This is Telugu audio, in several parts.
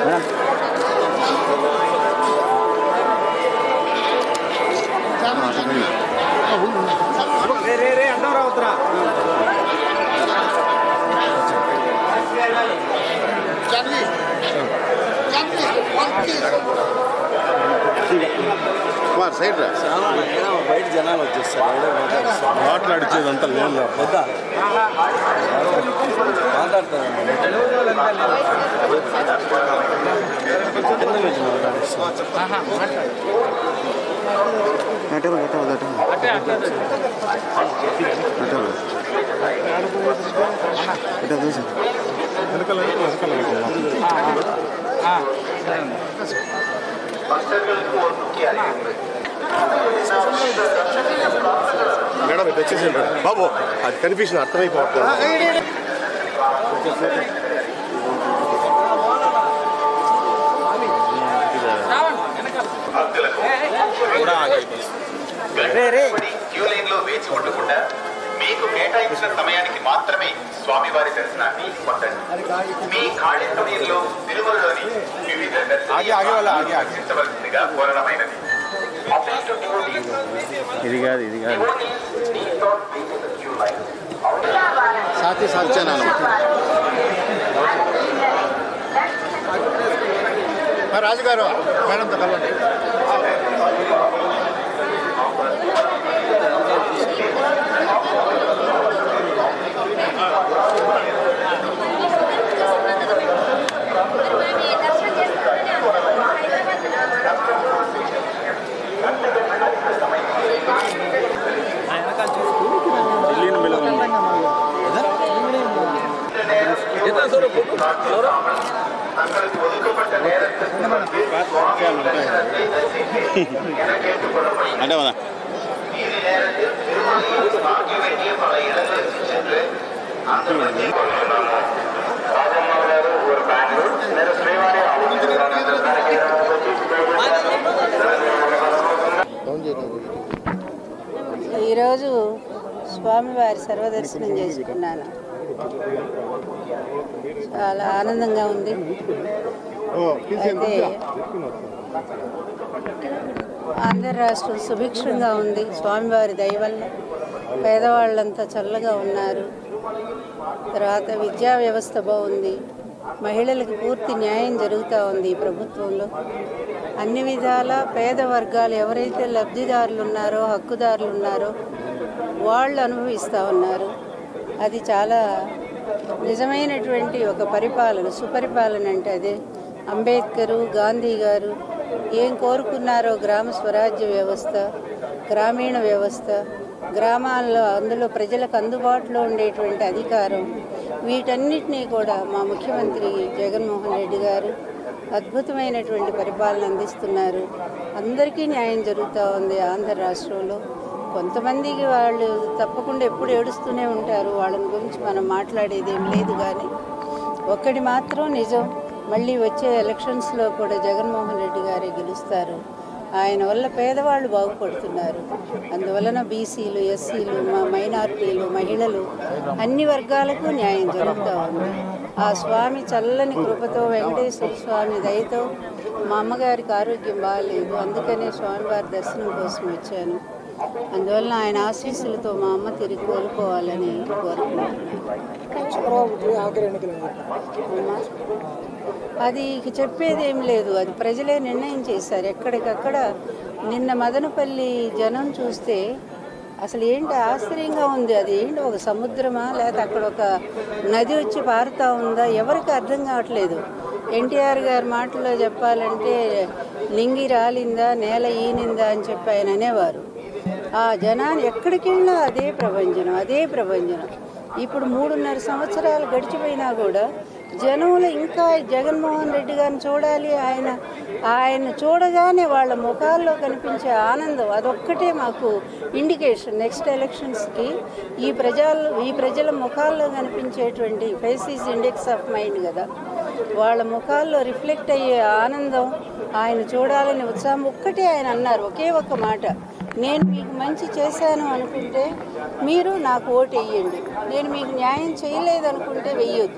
రే రే రే అడ్డం రావద్దురా కుమార్ సైడ్ రా బయట జనాలు వచ్చేస్తారు మాట్లాడిచ్చేదంతా లేదు వద్దా మాట్లాడతాను మేడం ఇది వచ్చేసి బాబు అది కన్ఫ్యూజన్ అర్థమైపోవట్లేదు నిలబడి క్యూ లైన్ లో వేచి ఉండకుండా మీకు కేటాయించిన సమయానికి మాత్రమే స్వామివారి దర్శనాన్ని పొందండి మీ ఖాళీ సమయంలో తిరుమలలోని వివిధ దర్శనాలు దర్శించవలసిందిగా కోరడమైనది Appeal to devotees. ఇది కాదు ఇది కాదు Devotees need not be in the queue line. సాతి సాధ్యాన రాజుగారు మేడంతో కలవండి தங்களுக்கு ஒதுக்கப்பட்ட நேரத்தில் అంటే మన மீதி நேரத்தில் திருமணத்தில் வாங்க வேண்டிய பல இடங்களுக்கு சென்று அந்த வழியை கொண்டிருந்தாங்க రాజమ్మ గారు ఊరు బెంగళూరు నేను శ్రీవారి ఈరోజు స్వామివారి సర్వదర్శనం చేసుకున్నాను చాలా ఆనందంగా ఉంది అయితే ఆంధ్ర రాష్ట్రం సుభిక్షంగా ఉంది స్వామివారి దయ వల్ల పేదవాళ్ళంతా చల్లగా ఉన్నారు తర్వాత విద్యా వ్యవస్థ బాగుంది మహిళలకు పూర్తి న్యాయం జరుగుతూ ఉంది ఈ ప్రభుత్వంలో అన్ని విధాల పేద వర్గాలు ఎవరైతే లబ్ధిదారులు ఉన్నారో హక్కుదారులు ఉన్నారో వాళ్ళు అనుభవిస్తూ ఉన్నారు అది చాలా నిజమైనటువంటి ఒక పరిపాలన సుపరిపాలన అంటే అదే అంబేద్కరు గాంధీ గారు ఏం కోరుకున్నారో గ్రామ స్వరాజ్య వ్యవస్థ గ్రామీణ వ్యవస్థ గ్రామాల్లో అందులో ప్రజలకు అందుబాటులో ఉండేటువంటి అధికారం వీటన్నిటినీ కూడా మా ముఖ్యమంత్రి జగన్మోహన్ రెడ్డి గారు అద్భుతమైనటువంటి పరిపాలన అందిస్తున్నారు అందరికీ న్యాయం జరుగుతూ ఉంది ఆంధ్ర రాష్ట్రంలో కొంతమందికి వాళ్ళు తప్పకుండా ఎప్పుడు ఏడుస్తూనే ఉంటారు వాళ్ళని గురించి మనం మాట్లాడేది ఏం లేదు కానీ ఒక్కటి మాత్రం నిజం మళ్ళీ వచ్చే ఎలక్షన్స్లో కూడా జగన్మోహన్ రెడ్డి గారే గెలుస్తారు ఆయన వల్ల పేదవాళ్ళు బాగుపడుతున్నారు అందువలన బీసీలు ఎస్సీలు మా మైనారిటీలు మహిళలు అన్ని వర్గాలకు న్యాయం జరుగుతూ ఉంది ఆ స్వామి చల్లని కృపతో వెంకటేశ్వర స్వామి దయతో మా అమ్మగారికి ఆరోగ్యం బాగాలేదు అందుకనే స్వామివారి దర్శనం కోసం వచ్చాను అందువలన ఆయన ఆశీస్సులతో మా అమ్మ తిరిగి కోలుకోవాలని కోరుకుంటున్నాను అది ఇక చెప్పేది ఏం లేదు అది ప్రజలే నిర్ణయం చేశారు ఎక్కడికక్కడ నిన్న మదనపల్లి జనం చూస్తే అసలు ఏంటి ఆశ్చర్యంగా ఉంది అది ఏంటి ఒక సముద్రమా లేకపోతే అక్కడ ఒక నది వచ్చి పారుతా ఉందా ఎవరికి అర్థం కావట్లేదు ఎన్టీఆర్ గారి మాటలో చెప్పాలంటే లింగి రాలిందా నేల ఈనిందా అని చెప్పి ఆయన అనేవారు ఆ జనాన్ని ఎక్కడికి వెళ్ళినా అదే ప్రభంజనం అదే ప్రభంజనం ఇప్పుడు మూడున్నర సంవత్సరాలు గడిచిపోయినా కూడా జనంలో ఇంకా జగన్మోహన్ రెడ్డి గారిని చూడాలి ఆయన ఆయన చూడగానే వాళ్ళ ముఖాల్లో కనిపించే ఆనందం అదొక్కటే మాకు ఇండికేషన్ నెక్స్ట్ ఎలక్షన్స్కి ఈ ప్రజలు ఈ ప్రజల ముఖాల్లో కనిపించేటువంటి ఫేసీస్ ఇండెక్స్ ఆఫ్ మైండ్ కదా వాళ్ళ ముఖాల్లో రిఫ్లెక్ట్ అయ్యే ఆనందం ఆయన చూడాలని ఉత్సాహం ఒక్కటే ఆయన అన్నారు ఒకే ఒక్క మాట నేను మీకు మంచి చేశాను అనుకుంటే మీరు నాకు ఓటు వేయండి నేను మీకు న్యాయం చేయలేదు అనుకుంటే వెయ్యొద్దు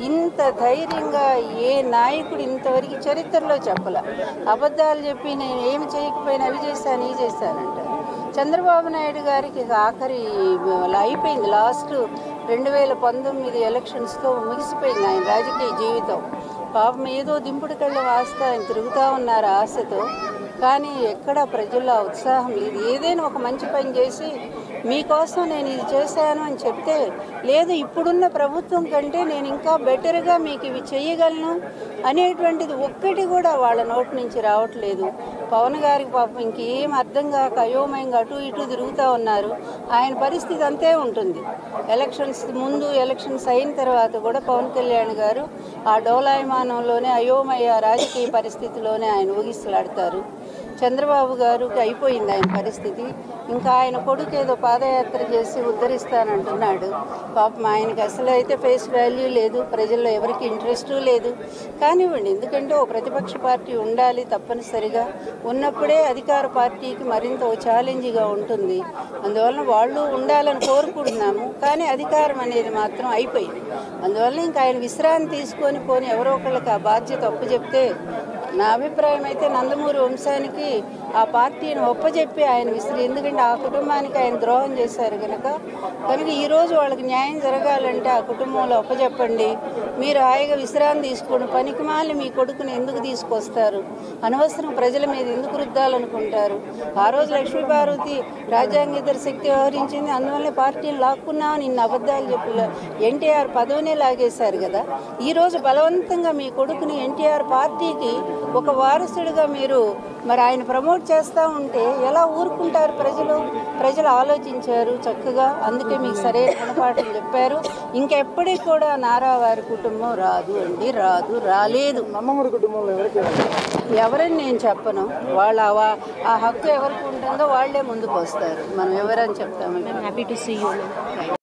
ఇంత ధైర్యంగా ఏ నాయకుడు ఇంతవరకు చరిత్రలో చెప్పల అబద్ధాలు చెప్పి నేను ఏమి చేయకపోయినా అవి చేశాను ఇవి చేశానంటారు చంద్రబాబు నాయుడు గారికి ఇక ఆఖరి అలా అయిపోయింది లాస్ట్ రెండు వేల పంతొమ్మిది ఎలక్షన్స్తో ముగిసిపోయింది ఆయన రాజకీయ జీవితం పాపం ఏదో దింపుడు కళ్ళ వాస్త ఆయన తిరుగుతూ ఉన్నారు ఆశతో కానీ ఎక్కడ ప్రజల్లో ఆ ఉత్సాహం లేదు ఏదైనా ఒక మంచి పని చేసి మీకోసం నేను ఇది చేశాను అని చెప్తే లేదు ఇప్పుడున్న ప్రభుత్వం కంటే నేను ఇంకా బెటర్గా మీకు ఇవి చేయగలను అనేటువంటిది ఒక్కటి కూడా వాళ్ళ నోటి నుంచి రావట్లేదు పవన్ గారికి పాపం ఇంకేం అర్థం కాక అయోమయంగా అటు ఇటు తిరుగుతూ ఉన్నారు ఆయన పరిస్థితి అంతే ఉంటుంది ఎలక్షన్స్ ముందు ఎలక్షన్స్ అయిన తర్వాత కూడా పవన్ కళ్యాణ్ గారు ఆ డోలాయమానంలోనే అయోమయ రాజకీయ పరిస్థితిలోనే ఆయన ఊగిసలాడతారు చంద్రబాబు గారికి అయిపోయింది ఆయన పరిస్థితి ఇంకా ఆయన కొడుకు ఏదో పాదయాత్ర చేసి ఉద్ధరిస్తానంటున్నాడు పాపం ఆయనకి అసలు అయితే ఫేస్ వాల్యూ లేదు ప్రజల్లో ఎవరికి ఇంట్రెస్ట్ లేదు కానివ్వండి ఎందుకంటే ఓ ప్రతిపక్ష పార్టీ ఉండాలి తప్పనిసరిగా ఉన్నప్పుడే అధికార పార్టీకి మరింత ఓ ఛాలెంజ్గా ఉంటుంది అందువలన వాళ్ళు ఉండాలని కోరుకుంటున్నాము కానీ అధికారం అనేది మాత్రం అయిపోయింది అందువల్ల ఇంకా ఆయన విశ్రాంతి తీసుకొని పోని ఎవరో ఒకళ్ళకి ఆ బాధ్యత ఒప్పచెప్తే నా అభిప్రాయం అయితే నందమూరి వంశానికి ఆ పార్టీని ఒప్పజెప్పి ఆయన విసిరి ఎందుకంటే ఆ కుటుంబానికి ఆయన ద్రోహం చేశారు కనుక కనుక ఈరోజు వాళ్ళకి న్యాయం జరగాలంటే ఆ కుటుంబంలో ఒప్పజెప్పండి మీరు హాయిగా విశ్రాంతి తీసుకోండి పనికి మాలి మీ కొడుకుని ఎందుకు తీసుకొస్తారు అనవసరం ప్రజల మీద ఎందుకు రుద్దాలనుకుంటారు ఆ రోజు లక్ష్మీపార్వతి రాజ్యాంగేతర శక్తి వ్యవహరించింది అందువల్లే పార్టీని లాక్కున్నామని ఇన్ని అబద్ధాలు చెప్పి ఎన్టీఆర్ పదవినే లాగేశారు కదా ఈరోజు బలవంతంగా మీ కొడుకుని ఎన్టీఆర్ పార్టీకి ఒక వారసుడిగా మీరు మరి ఆయన ప్రమోట్ చేస్తూ ఉంటే ఎలా ఊరుకుంటారు ప్రజలు ప్రజలు ఆలోచించారు చక్కగా అందుకే మీకు సరైన గుణపాఠం చెప్పారు ఇంకెప్పటికి కూడా నారా వారి కుటుంబం రాదు అండి రాదు రాలేదు అమ్మమ్మడి కుటుంబంలో ఎవరికి ఎవరని నేను చెప్పను వాళ్ళ ఆ వా- ఆ హక్కు ఎవరికి ఉంటుందో వాళ్ళే ముందుకు వస్తారు మనం ఎవరని చెప్తామండి హ్యాపీ టు సీ యూ